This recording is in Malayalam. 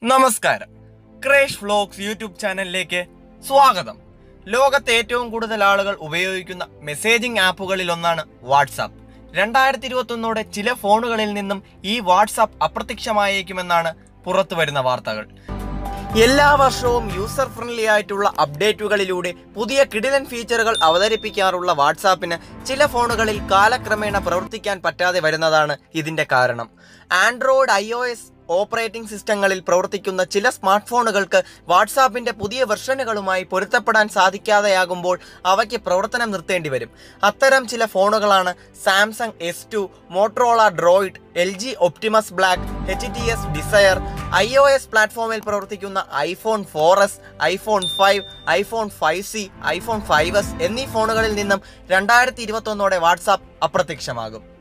നമസ്കാരം ക്രേഷ് വ്ലോഗ്സ് യൂട്യൂബ് ചാനലിലേക്ക് സ്വാഗതം ലോകത്തെ ഏറ്റവും കൂടുതൽ ആളുകൾ ഉപയോഗിക്കുന്ന മെസ്സേജിംഗ് ആപ്പുകളിൽ ഒന്നാണ് വാട്സാപ്പ് രണ്ടായിരത്തി ഇരുപത്തൊന്നോടെ ചില ഫോണുകളിൽ നിന്നും ഈ വാട്സാപ്പ് അപ്രത്യക്ഷമായേക്കുമെന്നാണ് പുറത്തു വരുന്ന വാർത്തകൾ എല്ലാ വർഷവും യൂസർ ഫ്രണ്ട്ലി ആയിട്ടുള്ള അപ്ഡേറ്റുകളിലൂടെ പുതിയ കിടിലൻ ഫീച്ചറുകൾ അവതരിപ്പിക്കാറുള്ള വാട്സാപ്പിന് ചില ഫോണുകളിൽ കാലക്രമേണ പ്രവർത്തിക്കാൻ പറ്റാതെ വരുന്നതാണ് ഇതിന്റെ കാരണം Android I O S operating സിസ്റ്റങ്ങളിൽ പ്രവർത്തിക്കുന്ന ചില സ്മാർട്ട് ഫോണുകൾക്ക് വാട്സാപ്പിന്റെ പുതിയ വെർഷനുകളുമായി പൊരുത്തപ്പെടാൻ സാധിക്കാതെയാകുമ്പോൾ അവയ്ക്ക് പ്രവർത്തനം നിർത്തേണ്ടി വരും അത്തരം ചില ഫോണുകളാണ് Samsung S two Motorola Droid L G Optimus Black H T C Desire I O S പ്ലാറ്റ്ഫോമിൽ പ്രവർത്തിക്കുന്ന iPhone four S iPhone five iPhone five C iPhone five S എന്നീ ഫോണുകളിൽ നിന്നും രണ്ടായിരത്തി ഇരുപത്തൊന്നോടെ വാട്സാപ്പ് അപ്രത്യക്ഷമാകും